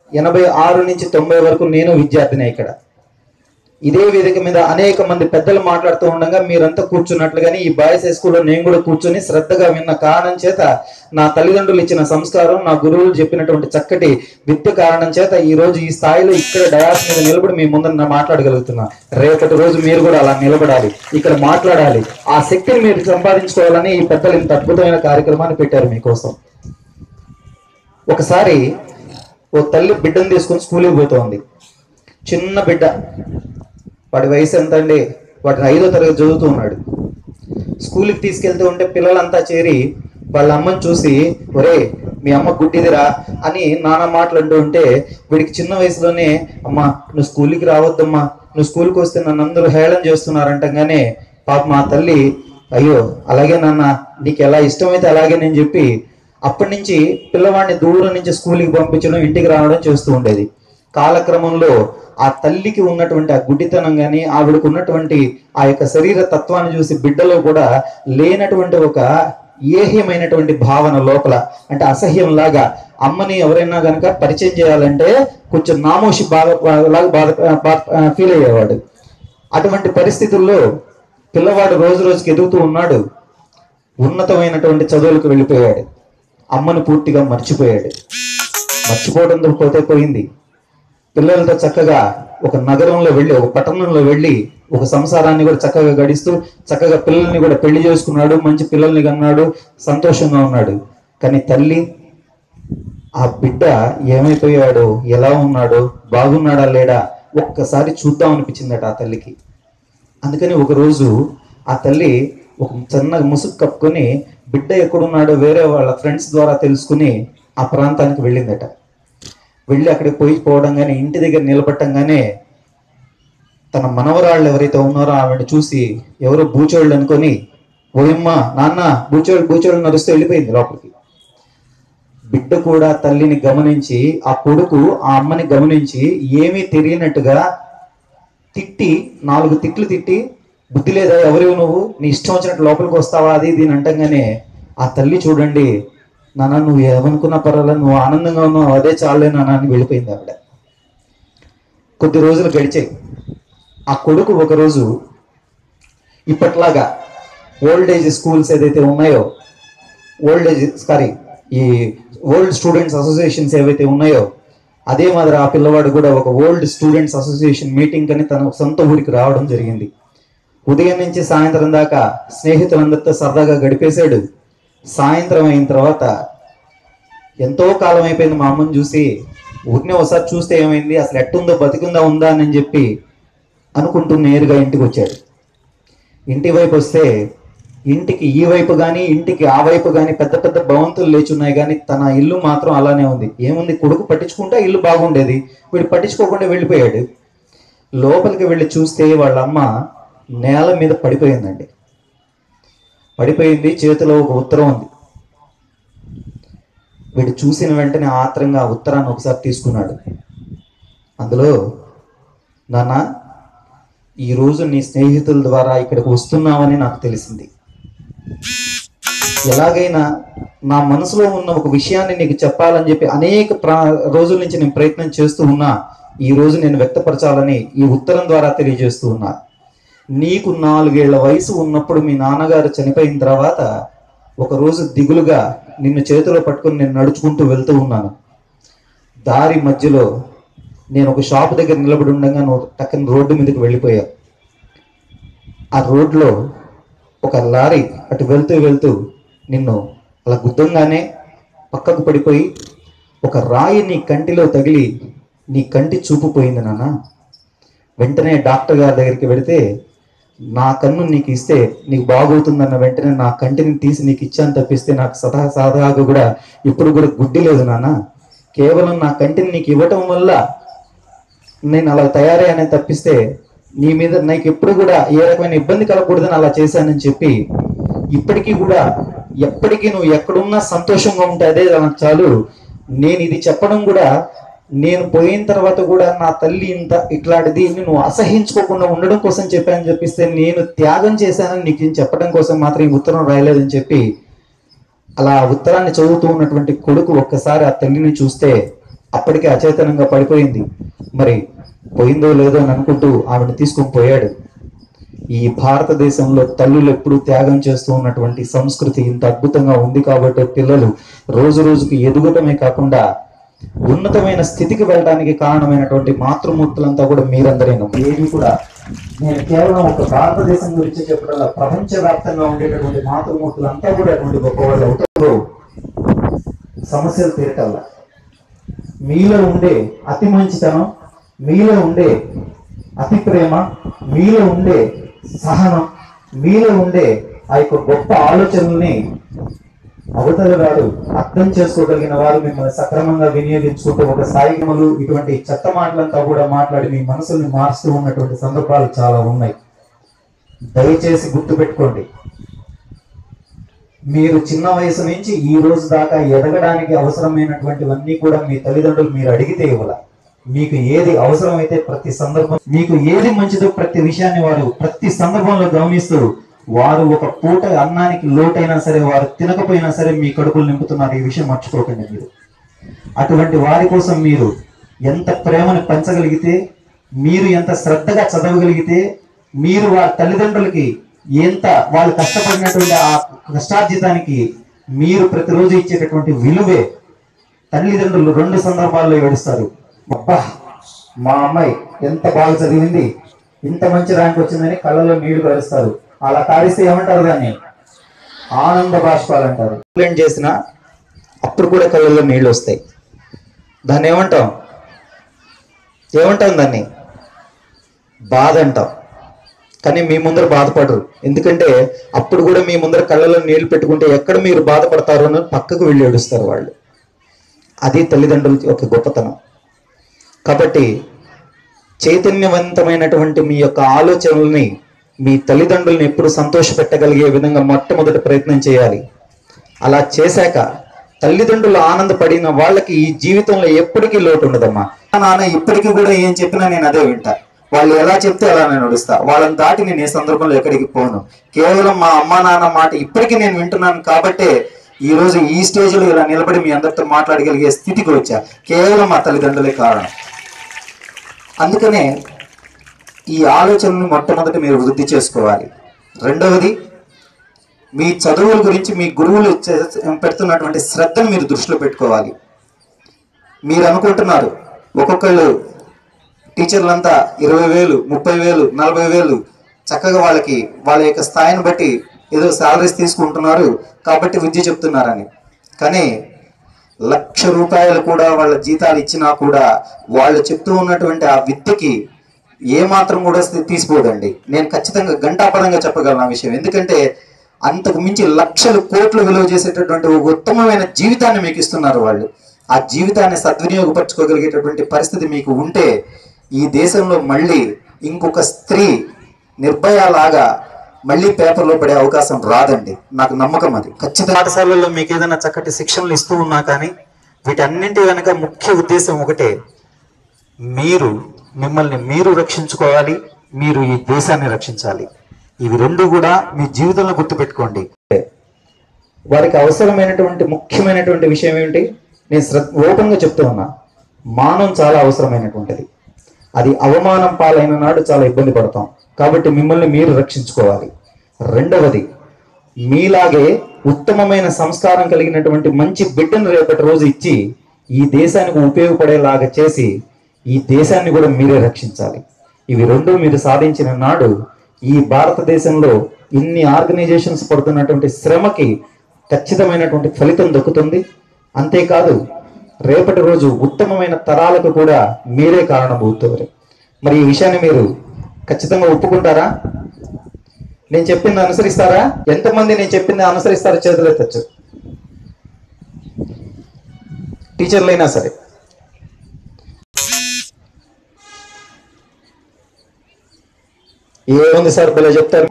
ఎనభై ఆరు నుంచి తొంభై వరకు నేను విద్యార్థినే ఇక్కడ ఇదే వేదిక మీద అనేక మంది పెద్దలు మాట్లాడుతూ ఉండగా మీరంతా కూర్చున్నట్లుగానే ఈ బాయ్స్ హై స్కూల్లో నేను కూడా కూర్చొని శ్రద్ధగా విన్న కారణం చేత నా తల్లిదండ్రులు ఇచ్చిన సంస్కారం నా గురువులు చెప్పినటువంటి చక్కటి విద్య కారణం చేత ఈ రోజు ఈ స్థాయిలో ఇక్కడ డయాస్ మీద నిలబడి మీ ముందర నా మాట్లాడగలుగుతున్నా రేపటి రోజు మీరు కూడా అలా నిలబడాలి ఇక్కడ మాట్లాడాలి ఆ శక్తిని మీరు సంపాదించుకోవాలని ఈ పెద్దలు ఇంత అద్భుతమైన కార్యక్రమాన్ని పెట్టారు మీకోసం ఒకసారి ఓ తల్లి బిడ్డను తీసుకొని స్కూల్కి పోతోంది చిన్న బిడ్డ వాడి వయసు ఎంత అండి వాడు ఐదో తరగతి చదువుతూ ఉన్నాడు స్కూల్కి తీసుకెళ్తూ ఉంటే పిల్లలంతా చేరి వాళ్ళ అమ్మని చూసి ఒరే మీ అమ్మ గుడ్డిదిరా అని నానా మాటలు అంటూ ఉంటే వీడికి చిన్న వయసులోనే అమ్మా నువ్వు స్కూల్కి రావద్దమ్మా నువ్వు స్కూల్కి వస్తే నన్ను అందరూ హేళన చేస్తున్నారంటగానే పాప మా తల్లి అయ్యో అలాగే నాన్న నీకు ఎలా ఇష్టమైతే అలాగే నేను చెప్పి అప్పటి నుంచి పిల్లవాడిని దూరం నుంచి స్కూల్కి పంపించడం ఇంటికి రావడం చేస్తూ ఉండేది కాలక్రమంలో ఆ తల్లికి ఉన్నటువంటి ఆ గుడ్డితనం కానీ ఆవిడకు ఉన్నటువంటి ఆ యొక్క శరీర తత్వాన్ని చూసి బిడ్డలో కూడా లేనటువంటి ఒక ఏహ్యమైనటువంటి భావన లోపల అంటే అసహ్యం లాగా అమ్మని ఎవరైనా గనక పరిచయం చేయాలంటే కొంచెం నామోషి బాధ లాగా బాధ బాధ ఫీల్ అయ్యేవాడు అటువంటి పరిస్థితుల్లో పిల్లవాడు రోజు రోజుకి ఎదుగుతూ ఉన్నాడు ఉన్నతమైనటువంటి చదువులకు వెళ్ళిపోయాడు అమ్మను పూర్తిగా మర్చిపోయాడు మర్చిపోవడంతో పోతే పోయింది పిల్లలతో చక్కగా ఒక నగరంలో వెళ్ళి ఒక పట్టణంలో వెళ్ళి ఒక సంసారాన్ని కూడా చక్కగా గడిస్తూ చక్కగా పిల్లల్ని కూడా పెళ్లి చేసుకున్నాడు మంచి పిల్లల్ని కన్నాడు సంతోషంగా ఉన్నాడు కానీ తల్లి ఆ బిడ్డ ఏమైపోయాడు ఎలా ఉన్నాడు బాగున్నాడా లేడా ఒక్కసారి చూద్దాం అనిపించిందట ఆ తల్లికి అందుకని ఒకరోజు ఆ తల్లి ఒక చిన్న ముసుగు కప్పుకొని బిడ్డ ఎక్కడున్నాడో వేరే వాళ్ళ ఫ్రెండ్స్ ద్వారా తెలుసుకుని ఆ ప్రాంతానికి వెళ్ళిందట వెళ్ళి అక్కడికి పోయి పోవడం కానీ ఇంటి దగ్గర నిలబట్టంగానే తన మనవరాళ్ళు ఎవరైతే ఉన్నారో ఆవిడ చూసి ఎవరో బూచోళ్ళు అనుకొని ఓయమ్మ నాన్న బూచోళ్ళు బూచోళ్ళు నడుస్తూ వెళ్ళిపోయింది లోపలికి బిడ్డ కూడా తల్లిని గమనించి ఆ కొడుకు ఆ అమ్మని గమనించి ఏమీ తెలియనట్టుగా తిట్టి నాలుగు తిట్లు తిట్టి బుద్ధి లేదా ఎవరు నువ్వు నీ ఇష్టం వచ్చినట్టు లోపలికి వస్తావా అది దీని అంటంగానే ఆ తల్లి చూడండి నాన్న నువ్వు ఏమనుకున్నా పర్వాలేదు నువ్వు ఆనందంగా ఉన్నావు అదే చాలే నాన్న అని వెళ్ళిపోయింది ఆవిడ కొద్ది రోజులు గడిచాయి ఆ కొడుకు ఒకరోజు ఇప్పట్లాగా ఓల్డ్ ఏజ్ స్కూల్స్ ఏదైతే ఉన్నాయో ఓల్డ్ ఏజ్ సారీ ఈ ఓల్డ్ స్టూడెంట్స్ అసోసియేషన్స్ ఏవైతే ఉన్నాయో అదే మాదిరి ఆ పిల్లవాడు కూడా ఒక ఓల్డ్ స్టూడెంట్స్ అసోసియేషన్ మీటింగ్ అని తన సొంత ఊరికి రావడం జరిగింది ఉదయం నుంచి సాయంత్రం దాకా స్నేహితులందరితో సరదాగా గడిపేశాడు సాయంత్రం అయిన తర్వాత ఎంతో కాలం అయిపోయింది మా అమ్మని చూసి ఊరినే ఒకసారి చూస్తే ఏమైంది అసలు ఎట్టుందో బతికుందా ఉందా అని చెప్పి అనుకుంటూ నేరుగా ఇంటికి వచ్చాడు ఇంటి వైపు వస్తే ఇంటికి ఈ వైపు కానీ ఇంటికి ఆ వైపు కానీ పెద్ద పెద్ద భవంతులు లేచున్నాయి కానీ తన ఇల్లు మాత్రం అలానే ఉంది ఏముంది కొడుకు పట్టించుకుంటే ఇల్లు బాగుండేది వీడు పట్టించుకోకుండా వెళ్ళిపోయాడు లోపలికి వెళ్ళి చూస్తే వాళ్ళ అమ్మ నేల మీద పడిపోయిందండి పడిపోయింది చేతిలో ఒక ఉత్తరం ఉంది వీడు చూసిన వెంటనే ఆత్రంగా ఆ ఉత్తరాన్ని ఒకసారి తీసుకున్నాడు అందులో నాన్న ఈరోజు నీ స్నేహితుల ద్వారా ఇక్కడికి వస్తున్నావని నాకు తెలిసింది ఎలాగైనా నా మనసులో ఉన్న ఒక విషయాన్ని నీకు చెప్పాలని చెప్పి అనేక ప్రా రోజుల నుంచి నేను ప్రయత్నం చేస్తూ ఉన్నా ఈ రోజు నేను వ్యక్తపరచాలని ఈ ఉత్తరం ద్వారా తెలియజేస్తూ ఉన్నా నీకు నాలుగేళ్ల వయసు ఉన్నప్పుడు మీ నాన్నగారు చనిపోయిన తర్వాత ఒక రోజు దిగులుగా నిన్ను చేతిలో పట్టుకొని నేను నడుచుకుంటూ వెళ్తూ ఉన్నాను దారి మధ్యలో నేను ఒక షాప్ దగ్గర నిలబడి ఉండగా నువ్వు టక్కన రోడ్డు మీదకి వెళ్ళిపోయావు ఆ రోడ్లో ఒక లారీ అటు వెళ్తూ వెళ్తూ నిన్ను అలా గుద్దంగానే పక్కకు పడిపోయి ఒక రాయి నీ కంటిలో తగిలి నీ కంటి చూపు పోయింది నాన్న వెంటనే డాక్టర్ గారి దగ్గరికి వెళితే నా కన్ను నీకు ఇస్తే నీకు బాగవుతుందన్న వెంటనే నా కంటిని తీసి నీకు ఇచ్చాను తప్పిస్తే నాకు సదా సాదాగా కూడా ఇప్పుడు కూడా గుడ్డి లేదు నాన్న కేవలం నా కంటిని నీకు ఇవ్వటం వల్ల నేను అలా తయారయ్యానని తప్పిస్తే నీ మీద నాకు ఎప్పుడు కూడా ఏ రకమైన ఇబ్బంది కలగకూడదని అలా చేశానని చెప్పి ఇప్పటికీ కూడా ఎప్పటికీ నువ్వు ఎక్కడున్నా సంతోషంగా ఉంటే అదే నాకు చాలు నేను ఇది చెప్పడం కూడా నేను పోయిన తర్వాత కూడా నా తల్లి ఇంత ఇట్లాంటిది నువ్వు అసహించుకోకుండా ఉండడం కోసం చెప్పానని చెప్పిస్తే నేను త్యాగం చేశానని నీకు నేను చెప్పడం కోసం మాత్రం ఈ ఉత్తరం రాయలేదని చెప్పి అలా ఆ ఉత్తరాన్ని చదువుతూ ఉన్నటువంటి కొడుకు ఒక్కసారి ఆ తల్లిని చూస్తే అప్పటికే అచేతనంగా పడిపోయింది మరి పోయిందో లేదో అని అనుకుంటూ ఆవిడ తీసుకొని పోయాడు ఈ భారతదేశంలో తల్లులు ఎప్పుడు త్యాగం చేస్తూ ఉన్నటువంటి సంస్కృతి ఇంత అద్భుతంగా ఉంది కాబట్టి పిల్లలు రోజు రోజుకు ఎదుగటమే కాకుండా ఉన్నతమైన స్థితికి వెళ్ళడానికి కారణమైనటువంటి మాతృమూర్తులంతా కూడా మీరందరేను ఏది కూడా నేను కేవలం ఒక భారతదేశం గురించి చెప్పడం ప్రపంచ వ్యాప్తంగా ఉండేటటువంటి మాతృమూర్తులంతా కూడా అటువంటి గొప్పవాళ్ళు అవుతారు సమస్యలు తీరటల్లా మీలో ఉండే అతి మంచితనం మీలో ఉండే అతి ప్రేమ మీలో ఉండే సహనం మీలో ఉండే ఆ యొక్క గొప్ప ఆలోచనల్ని అవతల వారు అర్థం చేసుకోగలిగిన వారు మిమ్మల్ని సక్రమంగా వినియోగించుకుంటూ ఒక సాయిగములు ఇటువంటి చెత్త మాటలంతా కూడా మాట్లాడి మీ మనసుల్ని మారుస్తూ ఉన్నటువంటి సందర్భాలు చాలా ఉన్నాయి దయచేసి గుర్తుపెట్టుకోండి మీరు చిన్న వయసు నుంచి ఈ రోజు దాకా ఎదగడానికి అవసరమైనటువంటివన్నీ కూడా మీ తల్లిదండ్రులు మీరు అడిగితే ఇవ్వాల మీకు ఏది అవసరమైతే ప్రతి సందర్భం మీకు ఏది మంచిదో ప్రతి విషయాన్ని వారు ప్రతి సందర్భంలో గమనిస్తూ వారు ఒక పూట అన్నానికి లోటైనా సరే వారు తినకపోయినా సరే మీ కడుపులు నింపుతున్నారు ఈ విషయం మర్చిపోకండి మీరు అటువంటి వారి కోసం మీరు ఎంత ప్రేమను పంచగలిగితే మీరు ఎంత శ్రద్ధగా చదవగలిగితే మీరు వారి తల్లిదండ్రులకి ఎంత వాళ్ళు కష్టపడినటువంటి ఆ కష్టార్జితానికి మీరు ప్రతిరోజు ఇచ్చేటటువంటి విలువే తల్లిదండ్రులు రెండు సందర్భాల్లో ఏడుస్తారు అబ్బా మా అమ్మాయి ఎంత బాగా చదివింది ఇంత మంచి ర్యాంక్ వచ్చిందని కళ్ళలో నీళ్లు కలుస్తారు అలా కారిస్తే ఏమంటారు దాన్ని ఆనంద బాష్పాలు అంటారు కంప్లైంట్ చేసిన అప్పుడు కూడా కళ్ళల్లో నీళ్లు వస్తాయి దాన్ని ఏమంటాం ఏమంటాం దాన్ని బాధ అంటాం కానీ మీ ముందర బాధపడరు ఎందుకంటే అప్పుడు కూడా మీ ముందర కళ్ళలో నీళ్లు పెట్టుకుంటే ఎక్కడ మీరు బాధపడతారో అని పక్కకు వెళ్ళి ఏడుస్తారు వాళ్ళు అది తల్లిదండ్రుల యొక్క గొప్పతనం కాబట్టి చైతన్యవంతమైనటువంటి మీ యొక్క ఆలోచనల్ని మీ తల్లిదండ్రుల్ని ఎప్పుడు సంతోషపెట్టగలిగే విధంగా మొట్టమొదటి ప్రయత్నం చేయాలి అలా చేశాక తల్లిదండ్రులు ఆనందపడిన వాళ్ళకి ఈ జీవితంలో ఎప్పటికీ లోటు ఉండదమ్మా మా నాన్న ఇప్పటికీ కూడా ఏం చెప్పినా నేను అదే వింటా వాళ్ళు ఎలా చెప్తే అలా నేను నడుస్తా వాళ్ళని దాటి నేను ఏ సందర్భంలో ఎక్కడికి పోను కేవలం మా అమ్మా నాన్న మాట ఇప్పటికీ నేను వింటున్నాను కాబట్టే ఈ రోజు ఈ స్టేజ్ లో ఇలా నిలబడి మీ అందరితో మాట్లాడగలిగే స్థితికి వచ్చా కేవలం మా తల్లిదండ్రులే కారణం అందుకనే ఈ ఆలోచనను మొట్టమొదటి మీరు వృద్ధి చేసుకోవాలి రెండవది మీ చదువుల గురించి మీ గురువులు చే- పెడుతున్నటువంటి శ్రద్ధను మీరు దృష్టిలో పెట్టుకోవాలి మీరు అనుకుంటున్నారు ఒక్కొక్కళ్ళు టీచర్లంతా ఇరవై వేలు ముప్పై వేలు నలభై వేలు చక్కగా వాళ్ళకి వాళ్ళ యొక్క స్థాయిని బట్టి ఏదో శాలరీస్ తీసుకుంటున్నారు కాబట్టి విద్య చెప్తున్నారని కానీ లక్ష రూపాయలు కూడా వాళ్ళ జీతాలు ఇచ్చినా కూడా వాళ్ళు చెప్తూ ఉన్నటువంటి ఆ విద్యకి ఏ మాత్రం కూడా స్థి- తీసిపోదండి నేను ఖచ్చితంగా గంటాపదంగా చెప్పగలను ఆ విషయం ఎందుకంటే అంతకు మించి లక్షలు కోట్లు విలువ చేసేటటువంటి ఒక ఉత్తమమైన జీవితాన్ని మీకు ఇస్తున్నారు వాళ్ళు ఆ జీవితాన్ని సద్వినియోగపరచుకోగలిగేటటువంటి పరిస్థితి మీకు ఉంటే ఈ దేశంలో మళ్ళీ ఇంకొక స్త్రీ నిర్భయ లాగా మళ్ళీ పేపర్లో పడే అవకాశం రాదండి నాకు నమ్మకం అది ఖచ్చితంగా పాఠశాలల్లో మీకు ఏదైనా చక్కటి శిక్షణలు ఇస్తూ ఉన్నా కానీ వీటన్నింటి వెనక ముఖ్య ఉద్దేశం ఒకటే మీరు మిమ్మల్ని మీరు రక్షించుకోవాలి మీరు ఈ దేశాన్ని రక్షించాలి ఇవి రెండు కూడా మీ జీవితంలో గుర్తుపెట్టుకోండి వారికి అవసరమైనటువంటి ముఖ్యమైనటువంటి విషయం ఏమిటి నేను శ్రద్ధ ఓపెన్గా చెప్తూ ఉన్నా మానం చాలా అవసరమైనటువంటిది అది అవమానం పాలైన నాడు చాలా ఇబ్బంది పడతాం కాబట్టి మిమ్మల్ని మీరు రక్షించుకోవాలి రెండవది మీలాగే ఉత్తమమైన సంస్కారం కలిగినటువంటి మంచి బిడ్డను రేపటి రోజు ఇచ్చి ఈ దేశానికి ఉపయోగపడేలాగా చేసి ఈ దేశాన్ని కూడా మీరే రక్షించాలి ఇవి రెండు మీరు సాధించిన నాడు ఈ భారతదేశంలో ఇన్ని ఆర్గనైజేషన్స్ పడుతున్నటువంటి శ్రమకి ఖచ్చితమైనటువంటి ఫలితం దక్కుతుంది అంతేకాదు రేపటి రోజు ఉత్తమమైన తరాలకు కూడా మీరే కారణమవుతారు మరి ఈ విషయాన్ని మీరు ఖచ్చితంగా ఒప్పుకుంటారా నేను చెప్పింది అనుసరిస్తారా ఎంతమంది నేను చెప్పింది అనుసరిస్తారో చేతులు ఎత్తచ్చు టీచర్లైనా సరే ఏముంది సార్ భలే చెప్తారు